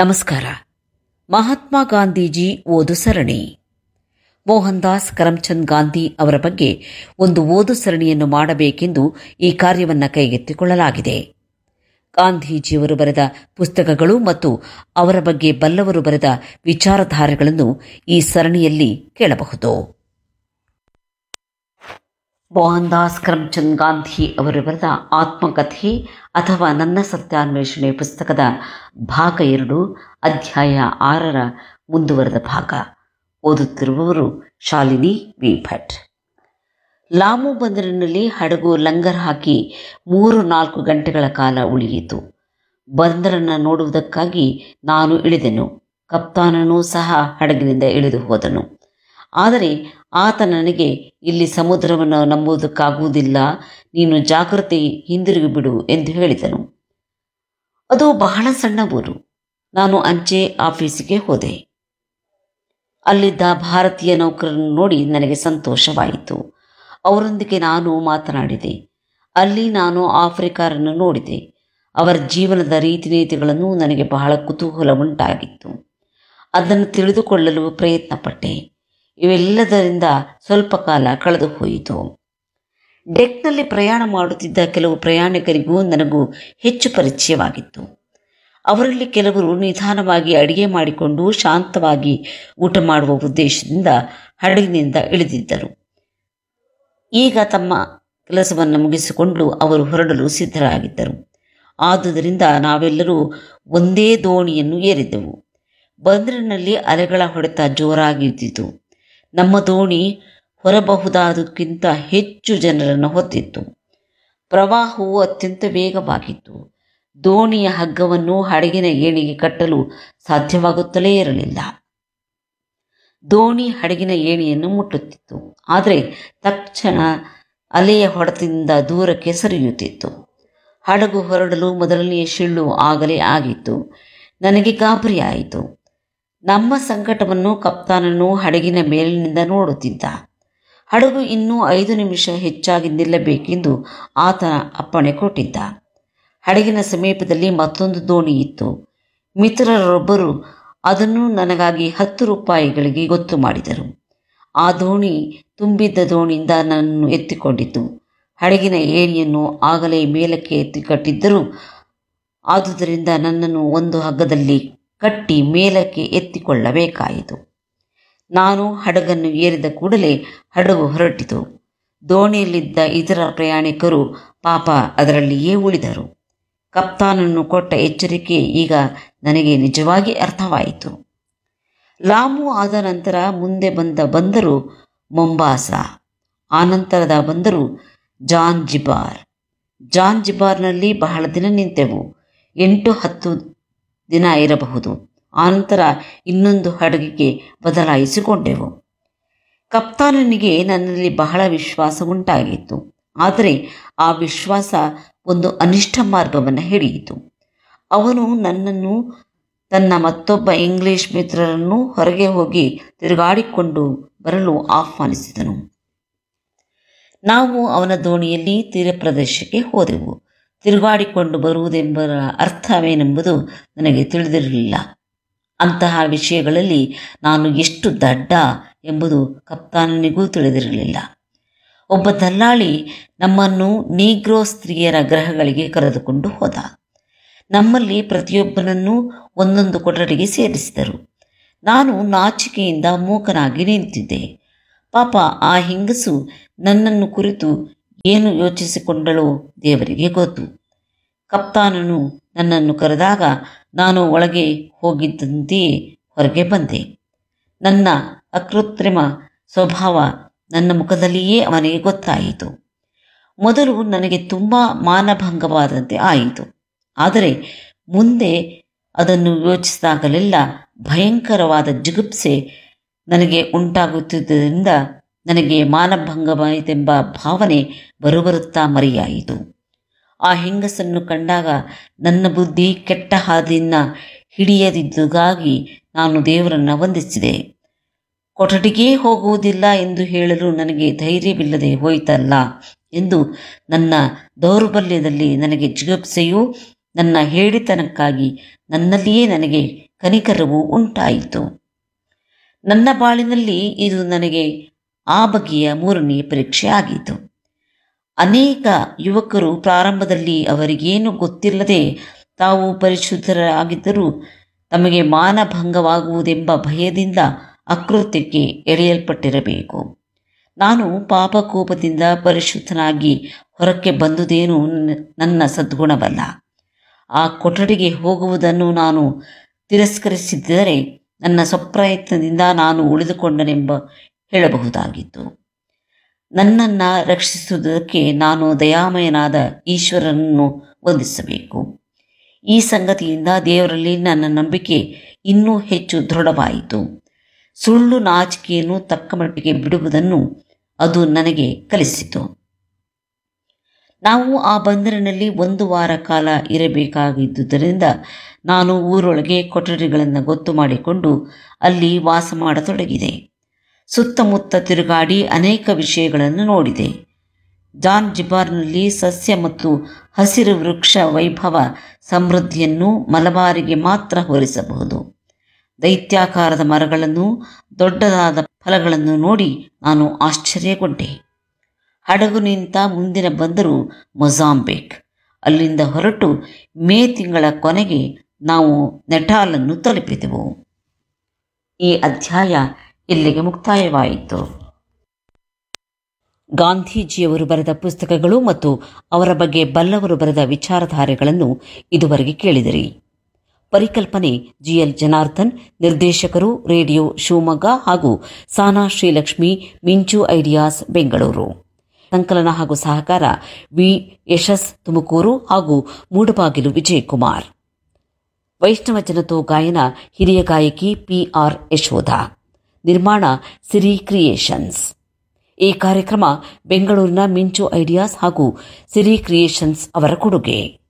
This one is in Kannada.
ನಮಸ್ಕಾರ ಮಹಾತ್ಮ ಗಾಂಧೀಜಿ ಓದು ಸರಣಿ ಮೋಹನ್ ದಾಸ್ ಕರಮ್ಚಂದ್ ಗಾಂಧಿ ಅವರ ಬಗ್ಗೆ ಒಂದು ಓದು ಸರಣಿಯನ್ನು ಮಾಡಬೇಕೆಂದು ಈ ಕಾರ್ಯವನ್ನು ಕೈಗೆತ್ತಿಕೊಳ್ಳಲಾಗಿದೆ ಗಾಂಧೀಜಿಯವರು ಬರೆದ ಪುಸ್ತಕಗಳು ಮತ್ತು ಅವರ ಬಗ್ಗೆ ಬಲ್ಲವರು ಬರೆದ ವಿಚಾರಧಾರೆಗಳನ್ನು ಈ ಸರಣಿಯಲ್ಲಿ ಕೇಳಬಹುದು ಮೋಹನ್ ದಾಸ್ ಕರಮ್ಚಂದ್ ಗಾಂಧಿ ಅವರು ಬರೆದ ಆತ್ಮಕಥೆ ಅಥವಾ ನನ್ನ ಸತ್ಯಾನ್ವೇಷಣೆ ಪುಸ್ತಕದ ಭಾಗ ಎರಡು ಅಧ್ಯಾಯ ಆರರ ಮುಂದುವರೆದ ಭಾಗ ಓದುತ್ತಿರುವವರು ಶಾಲಿನಿ ವಿ ಭಟ್ ಲಾಮು ಬಂದರಿನಲ್ಲಿ ಹಡಗು ಲಂಗರ್ ಹಾಕಿ ಮೂರು ನಾಲ್ಕು ಗಂಟೆಗಳ ಕಾಲ ಉಳಿಯಿತು ಬಂದರನ್ನು ನೋಡುವುದಕ್ಕಾಗಿ ನಾನು ಇಳಿದೆನು ಕಪ್ತಾನನೂ ಸಹ ಹಡಗಿನಿಂದ ಇಳಿದು ಹೋದನು ಆದರೆ ಆತ ನನಗೆ ಇಲ್ಲಿ ಸಮುದ್ರವನ್ನು ನಂಬುವುದಕ್ಕಾಗುವುದಿಲ್ಲ ನೀನು ಜಾಗೃತಿ ಹಿಂದಿರುಗಿ ಬಿಡು ಎಂದು ಹೇಳಿದನು ಅದು ಬಹಳ ಸಣ್ಣ ಊರು ನಾನು ಅಂಚೆ ಆಫೀಸಿಗೆ ಹೋದೆ ಅಲ್ಲಿದ್ದ ಭಾರತೀಯ ನೌಕರನ್ನು ನೋಡಿ ನನಗೆ ಸಂತೋಷವಾಯಿತು ಅವರೊಂದಿಗೆ ನಾನು ಮಾತನಾಡಿದೆ ಅಲ್ಲಿ ನಾನು ಆಫ್ರಿಕಾರನ್ನು ನೋಡಿದೆ ಅವರ ಜೀವನದ ರೀತಿ ನೀತಿಗಳನ್ನು ನನಗೆ ಬಹಳ ಕುತೂಹಲ ಉಂಟಾಗಿತ್ತು ಅದನ್ನು ತಿಳಿದುಕೊಳ್ಳಲು ಪ್ರಯತ್ನಪಟ್ಟೆ ಇವೆಲ್ಲದರಿಂದ ಸ್ವಲ್ಪ ಕಾಲ ಕಳೆದು ಹೋಯಿತು ಡೆಕ್ನಲ್ಲಿ ಪ್ರಯಾಣ ಮಾಡುತ್ತಿದ್ದ ಕೆಲವು ಪ್ರಯಾಣಿಕರಿಗೂ ನನಗೂ ಹೆಚ್ಚು ಪರಿಚಯವಾಗಿತ್ತು ಅವರಲ್ಲಿ ಕೆಲವರು ನಿಧಾನವಾಗಿ ಅಡಿಗೆ ಮಾಡಿಕೊಂಡು ಶಾಂತವಾಗಿ ಊಟ ಮಾಡುವ ಉದ್ದೇಶದಿಂದ ಹಡಗಿನಿಂದ ಇಳಿದಿದ್ದರು ಈಗ ತಮ್ಮ ಕೆಲಸವನ್ನು ಮುಗಿಸಿಕೊಂಡು ಅವರು ಹೊರಡಲು ಸಿದ್ಧರಾಗಿದ್ದರು ಆದುದರಿಂದ ನಾವೆಲ್ಲರೂ ಒಂದೇ ದೋಣಿಯನ್ನು ಏರಿದ್ದೆವು ಬಂದರಿನಲ್ಲಿ ಅಲೆಗಳ ಹೊಡೆತ ಜೋರಾಗಿದ್ದಿತು ನಮ್ಮ ದೋಣಿ ಹೊರಬಹುದಾದಕ್ಕಿಂತ ಹೆಚ್ಚು ಜನರನ್ನು ಹೊತ್ತಿತ್ತು ಪ್ರವಾಹವು ಅತ್ಯಂತ ವೇಗವಾಗಿತ್ತು ದೋಣಿಯ ಹಗ್ಗವನ್ನು ಹಡಗಿನ ಏಣಿಗೆ ಕಟ್ಟಲು ಸಾಧ್ಯವಾಗುತ್ತಲೇ ಇರಲಿಲ್ಲ ದೋಣಿ ಹಡಗಿನ ಏಣಿಯನ್ನು ಮುಟ್ಟುತ್ತಿತ್ತು ಆದರೆ ತಕ್ಷಣ ಅಲೆಯ ಹೊಡೆತದಿಂದ ದೂರಕ್ಕೆ ಸರಿಯುತ್ತಿತ್ತು ಹಡಗು ಹೊರಡಲು ಮೊದಲನೆಯ ಶಿಳ್ಳು ಆಗಲೇ ಆಗಿತ್ತು ನನಗೆ ಗಾಬರಿಯಾಯಿತು ನಮ್ಮ ಸಂಕಟವನ್ನು ಕಪ್ತಾನನು ಹಡಗಿನ ಮೇಲಿನಿಂದ ನೋಡುತ್ತಿದ್ದ ಹಡಗು ಇನ್ನೂ ಐದು ನಿಮಿಷ ಹೆಚ್ಚಾಗಿ ನಿಲ್ಲಬೇಕೆಂದು ಆತನ ಅಪ್ಪಣೆ ಕೊಟ್ಟಿದ್ದ ಹಡಗಿನ ಸಮೀಪದಲ್ಲಿ ಮತ್ತೊಂದು ದೋಣಿ ಇತ್ತು ಮಿತ್ರರೊಬ್ಬರು ಅದನ್ನು ನನಗಾಗಿ ಹತ್ತು ರೂಪಾಯಿಗಳಿಗೆ ಗೊತ್ತು ಮಾಡಿದರು ಆ ದೋಣಿ ತುಂಬಿದ್ದ ದೋಣಿಯಿಂದ ನನ್ನನ್ನು ಎತ್ತಿಕೊಂಡಿತು ಹಡಗಿನ ಏಣಿಯನ್ನು ಆಗಲೇ ಮೇಲಕ್ಕೆ ಎತ್ತಿ ಕಟ್ಟಿದ್ದರೂ ಆದುದರಿಂದ ನನ್ನನ್ನು ಒಂದು ಹಗ್ಗದಲ್ಲಿ ಕಟ್ಟಿ ಮೇಲಕ್ಕೆ ಎತ್ತಿಕೊಳ್ಳಬೇಕಾಯಿತು ನಾನು ಹಡಗನ್ನು ಏರಿದ ಕೂಡಲೇ ಹಡಗು ಹೊರಟಿತು ದೋಣಿಯಲ್ಲಿದ್ದ ಇತರ ಪ್ರಯಾಣಿಕರು ಪಾಪ ಅದರಲ್ಲಿಯೇ ಉಳಿದರು ಕಪ್ತಾನನ್ನು ಕೊಟ್ಟ ಎಚ್ಚರಿಕೆ ಈಗ ನನಗೆ ನಿಜವಾಗಿ ಅರ್ಥವಾಯಿತು ಲಾಮು ಆದ ನಂತರ ಮುಂದೆ ಬಂದ ಬಂದರು ಮೊಂಬಾಸ ಆನಂತರದ ಬಂದರು ಜಾನ್ ಜಿಬಾರ್ ಜಾನ್ ಜಿಬಾರ್ನಲ್ಲಿ ಬಹಳ ದಿನ ನಿಂತೆವು ಎಂಟು ಹತ್ತು ದಿನ ಇರಬಹುದು ಆನಂತರ ಇನ್ನೊಂದು ಹಡಗಿಗೆ ಬದಲಾಯಿಸಿಕೊಂಡೆವು ಕಪ್ತಾನನಿಗೆ ನನ್ನಲ್ಲಿ ಬಹಳ ವಿಶ್ವಾಸ ಉಂಟಾಗಿತ್ತು ಆದರೆ ಆ ವಿಶ್ವಾಸ ಒಂದು ಅನಿಷ್ಟ ಮಾರ್ಗವನ್ನು ಹಿಡಿಯಿತು ಅವನು ನನ್ನನ್ನು ತನ್ನ ಮತ್ತೊಬ್ಬ ಇಂಗ್ಲಿಷ್ ಮಿತ್ರರನ್ನು ಹೊರಗೆ ಹೋಗಿ ತಿರುಗಾಡಿಕೊಂಡು ಬರಲು ಆಹ್ವಾನಿಸಿದನು ನಾವು ಅವನ ದೋಣಿಯಲ್ಲಿ ತೀರ ಪ್ರದೇಶಕ್ಕೆ ಹೋದೆವು ತಿರುಗಾಡಿಕೊಂಡು ಬರುವುದೆಂಬ ಅರ್ಥವೇನೆಂಬುದು ನನಗೆ ತಿಳಿದಿರಲಿಲ್ಲ ಅಂತಹ ವಿಷಯಗಳಲ್ಲಿ ನಾನು ಎಷ್ಟು ದಡ್ಡ ಎಂಬುದು ಕಪ್ತಾನನಿಗೂ ತಿಳಿದಿರಲಿಲ್ಲ ಒಬ್ಬ ದಲ್ಲಾಳಿ ನಮ್ಮನ್ನು ನೀಗ್ರೋ ಸ್ತ್ರೀಯರ ಗ್ರಹಗಳಿಗೆ ಕರೆದುಕೊಂಡು ಹೋದ ನಮ್ಮಲ್ಲಿ ಪ್ರತಿಯೊಬ್ಬನನ್ನೂ ಒಂದೊಂದು ಕೊಠಡಿಗೆ ಸೇರಿಸಿದರು ನಾನು ನಾಚಿಕೆಯಿಂದ ಮೂಕನಾಗಿ ನಿಂತಿದ್ದೆ ಪಾಪ ಆ ಹೆಂಗಸು ನನ್ನನ್ನು ಕುರಿತು ಏನು ಯೋಚಿಸಿಕೊಂಡಳೋ ದೇವರಿಗೆ ಗೊತ್ತು ಕಪ್ತಾನನು ನನ್ನನ್ನು ಕರೆದಾಗ ನಾನು ಒಳಗೆ ಹೋಗಿದ್ದಂತೆಯೇ ಹೊರಗೆ ಬಂದೆ ನನ್ನ ಅಕೃತ್ರಿಮ ಸ್ವಭಾವ ನನ್ನ ಮುಖದಲ್ಲಿಯೇ ಅವನಿಗೆ ಗೊತ್ತಾಯಿತು ಮೊದಲು ನನಗೆ ತುಂಬ ಮಾನಭಂಗವಾದಂತೆ ಆಯಿತು ಆದರೆ ಮುಂದೆ ಅದನ್ನು ಯೋಚಿಸಿದಾಗಲೆಲ್ಲ ಭಯಂಕರವಾದ ಜಿಗುಪ್ಸೆ ನನಗೆ ಉಂಟಾಗುತ್ತಿದ್ದರಿಂದ ನನಗೆ ಮಾನಭಂಗವಾಯಿತೆಂಬ ಭಾವನೆ ಬರುಬರುತ್ತಾ ಮರೆಯಾಯಿತು ಆ ಹೆಂಗಸನ್ನು ಕಂಡಾಗ ನನ್ನ ಬುದ್ಧಿ ಕೆಟ್ಟ ಹಾದಿಯನ್ನು ಹಿಡಿಯದಿದ್ದುಗಾಗಿ ನಾನು ದೇವರನ್ನು ವಂದಿಸಿದೆ ಕೊಠಡಿಗೇ ಹೋಗುವುದಿಲ್ಲ ಎಂದು ಹೇಳಲು ನನಗೆ ಧೈರ್ಯವಿಲ್ಲದೆ ಹೋಯಿತಲ್ಲ ಎಂದು ನನ್ನ ದೌರ್ಬಲ್ಯದಲ್ಲಿ ನನಗೆ ಜಿಗುಪ್ಸೆಯೂ ನನ್ನ ಹೇಳಿತನಕ್ಕಾಗಿ ನನ್ನಲ್ಲಿಯೇ ನನಗೆ ಕನಿಕರವು ಉಂಟಾಯಿತು ನನ್ನ ಬಾಳಿನಲ್ಲಿ ಇದು ನನಗೆ ಆ ಬಗೆಯ ಮೂರನೆಯ ಪರೀಕ್ಷೆ ಆಗಿತ್ತು ಅನೇಕ ಯುವಕರು ಪ್ರಾರಂಭದಲ್ಲಿ ಅವರಿಗೇನು ಗೊತ್ತಿಲ್ಲದೆ ತಾವು ಪರಿಶುದ್ಧರಾಗಿದ್ದರೂ ತಮಗೆ ಮಾನಭಂಗವಾಗುವುದೆಂಬ ಭಯದಿಂದ ಅಕೃತ್ಯಕ್ಕೆ ಎಳೆಯಲ್ಪಟ್ಟಿರಬೇಕು ನಾನು ಪಾಪಕೋಪದಿಂದ ಪರಿಶುದ್ಧನಾಗಿ ಹೊರಕ್ಕೆ ಬಂದುದೇನು ನನ್ನ ಸದ್ಗುಣವಲ್ಲ ಆ ಕೊಠಡಿಗೆ ಹೋಗುವುದನ್ನು ನಾನು ತಿರಸ್ಕರಿಸಿದ್ದರೆ ನನ್ನ ಸ್ವಪ್ರಯತ್ನದಿಂದ ನಾನು ಉಳಿದುಕೊಂಡನೆಂಬ ಹೇಳಬಹುದಾಗಿತ್ತು ನನ್ನನ್ನು ರಕ್ಷಿಸುವುದಕ್ಕೆ ನಾನು ದಯಾಮಯನಾದ ಈಶ್ವರನನ್ನು ವಂದಿಸಬೇಕು ಈ ಸಂಗತಿಯಿಂದ ದೇವರಲ್ಲಿ ನನ್ನ ನಂಬಿಕೆ ಇನ್ನೂ ಹೆಚ್ಚು ದೃಢವಾಯಿತು ಸುಳ್ಳು ನಾಚಿಕೆಯನ್ನು ತಕ್ಕ ಮಟ್ಟಿಗೆ ಬಿಡುವುದನ್ನು ಅದು ನನಗೆ ಕಲಿಸಿತು ನಾವು ಆ ಬಂದರಿನಲ್ಲಿ ಒಂದು ವಾರ ಕಾಲ ಇರಬೇಕಾಗಿದ್ದುದರಿಂದ ನಾನು ಊರೊಳಗೆ ಕೊಠಡಿಗಳನ್ನು ಗೊತ್ತು ಮಾಡಿಕೊಂಡು ಅಲ್ಲಿ ವಾಸ ಮಾಡತೊಡಗಿದೆ ಸುತ್ತಮುತ್ತ ತಿರುಗಾಡಿ ಅನೇಕ ವಿಷಯಗಳನ್ನು ನೋಡಿದೆ ಜಾನ್ ಜಿಬಾರ್ನಲ್ಲಿ ಸಸ್ಯ ಮತ್ತು ಹಸಿರು ವೃಕ್ಷ ವೈಭವ ಸಮೃದ್ಧಿಯನ್ನು ಮಲಬಾರಿಗೆ ಮಾತ್ರ ಹೋಲಿಸಬಹುದು ದೈತ್ಯಾಕಾರದ ಮರಗಳನ್ನು ದೊಡ್ಡದಾದ ಫಲಗಳನ್ನು ನೋಡಿ ನಾನು ಆಶ್ಚರ್ಯಗೊಂಡೆ ಹಡಗು ನಿಂತ ಮುಂದಿನ ಬಂದರು ಮೊಜಾಂಬಿಕ್ ಅಲ್ಲಿಂದ ಹೊರಟು ಮೇ ತಿಂಗಳ ಕೊನೆಗೆ ನಾವು ನೆಟಾಲನ್ನು ತಲುಪಿದೆವು ಈ ಅಧ್ಯಾಯ ಇಲ್ಲಿಗೆ ಮುಕ್ತಾಯವಾಯಿತು ಗಾಂಧೀಜಿಯವರು ಬರೆದ ಪುಸ್ತಕಗಳು ಮತ್ತು ಅವರ ಬಗ್ಗೆ ಬಲ್ಲವರು ಬರೆದ ವಿಚಾರಧಾರೆಗಳನ್ನು ಇದುವರೆಗೆ ಕೇಳಿದಿರಿ ಪರಿಕಲ್ಪನೆ ಜಿಎಲ್ ಜನಾರ್ದನ್ ನಿರ್ದೇಶಕರು ರೇಡಿಯೋ ಶಿವಮೊಗ್ಗ ಹಾಗೂ ಸಾನಾ ಶ್ರೀಲಕ್ಷ್ಮಿ ಮಿಂಚು ಐಡಿಯಾಸ್ ಬೆಂಗಳೂರು ಸಂಕಲನ ಹಾಗೂ ಸಹಕಾರ ವಿ ಯಶಸ್ ತುಮಕೂರು ಹಾಗೂ ಮೂಡಬಾಗಿಲು ವಿಜಯಕುಮಾರ್ ವೈಷ್ಣವ ಜನತೋ ಗಾಯನ ಹಿರಿಯ ಗಾಯಕಿ ಪಿಆರ್ ಯಶೋಧ ನಿರ್ಮಾಣ ಸಿರಿ ಕ್ರಿಯೇಷನ್ಸ್ ಈ ಕಾರ್ಯಕ್ರಮ ಬೆಂಗಳೂರಿನ ಮಿಂಚು ಐಡಿಯಾಸ್ ಹಾಗೂ ಸಿರಿ ಕ್ರಿಯೇಷನ್ಸ್ ಅವರ ಕೊಡುಗೆ